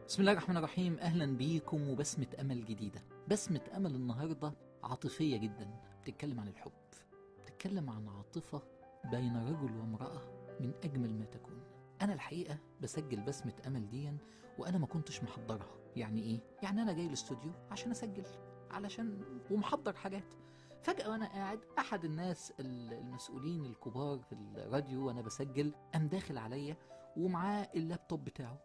بسم الله الرحمن الرحيم اهلا بيكم وبسمة امل جديدة بسمة امل النهاردة عاطفية جدا بتتكلم عن الحب بتتكلم عن عاطفة بين رجل وامرأة من اجمل ما تكون انا الحقيقة بسجل بسمة امل ديا وانا ما كنتش محضرها يعني ايه يعني انا جاي الاستوديو عشان اسجل علشان ومحضر حاجات فجأة وأنا قاعد أحد الناس ال- المسؤولين الكبار في الراديو وأنا بسجل قام داخل عليا ومعاه اللابتوب بتاعه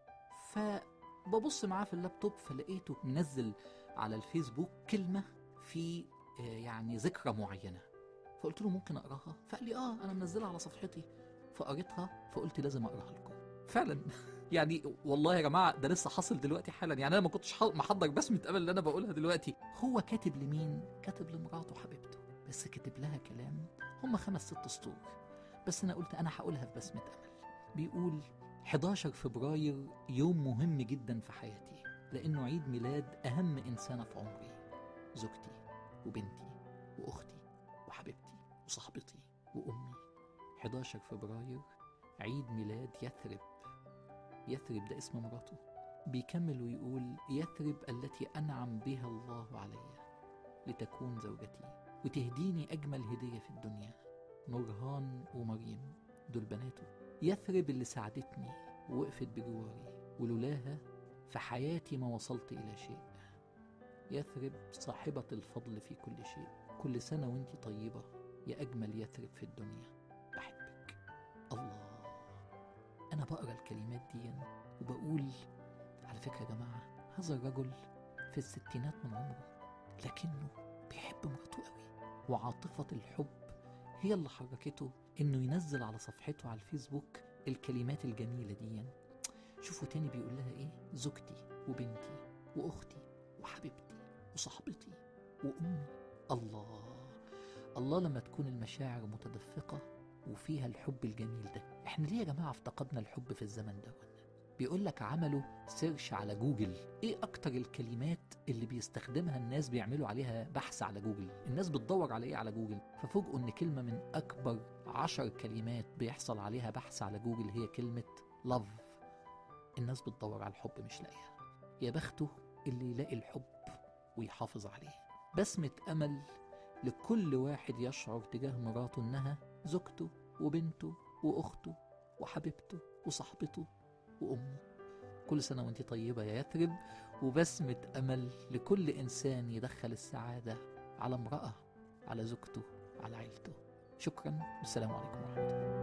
فببص معاه في اللابتوب فلقيته منزل على الفيسبوك كلمة في آه، يعني ذكرى معينة فقلت له ممكن أقراها فقال لي آه أنا منزلها على صفحتي فقريتها فقلت لازم أقراها لكم فعلا يعني والله يا جماعه ده لسه حاصل دلوقتي حالا يعني انا ما كنتش ح- محضر بسمه امل اللي انا بقولها دلوقتي هو كاتب لمين كاتب لمراته حبيبته بس كاتب لها كلام هم خمس ست سطور بس انا قلت انا هقولها في بسمه امل بيقول 11 فبراير يوم مهم جدا في حياتي لانه عيد ميلاد اهم انسانه في عمري زوجتي وبنتي واختي وحبيبتي وصاحبتي وامي 11 فبراير عيد ميلاد يثرب يثرب ده اسم مراته بيكمل ويقول يثرب التي أنعم بها الله علي لتكون زوجتي وتهديني أجمل هدية في الدنيا نورهان ومريم دول بناته يثرب اللي ساعدتني ووقفت بجواري ولولاها في حياتي ما وصلت إلى شيء يثرب صاحبة الفضل في كل شيء كل سنة وانت طيبة يا أجمل يثرب في الدنيا بحبك الله أنا بقرأ الكلمات دي وبقول على فكرة يا جماعة هذا الرجل في الستينات من عمره لكنه بيحب مراته قوي وعاطفة الحب هي اللي حركته انه ينزل على صفحته على الفيسبوك الكلمات الجميلة دي شوفوا تاني بيقول لها ايه زوجتي وبنتي واختي وحبيبتي وصاحبتي وامي الله الله لما تكون المشاعر متدفقة وفيها الحب الجميل ده احنا ليه يا جماعة افتقدنا الحب في الزمن ده بيقول لك عملوا سيرش على جوجل ايه اكتر الكلمات اللي بيستخدمها الناس بيعملوا عليها بحث على جوجل الناس بتدور على ايه على جوجل ففوجئوا ان كلمة من اكبر عشر كلمات بيحصل عليها بحث على جوجل هي كلمة لاف الناس بتدور على الحب مش لاقيها يا بخته اللي يلاقي الحب ويحافظ عليه بسمة امل لكل واحد يشعر تجاه مراته انها زوجته وبنته واخته وحبيبته وصاحبته وامه كل سنه وانت طيبه يا يثرب وبسمه امل لكل انسان يدخل السعاده على امراه على زوجته على عيلته شكرا والسلام عليكم ورحمه الله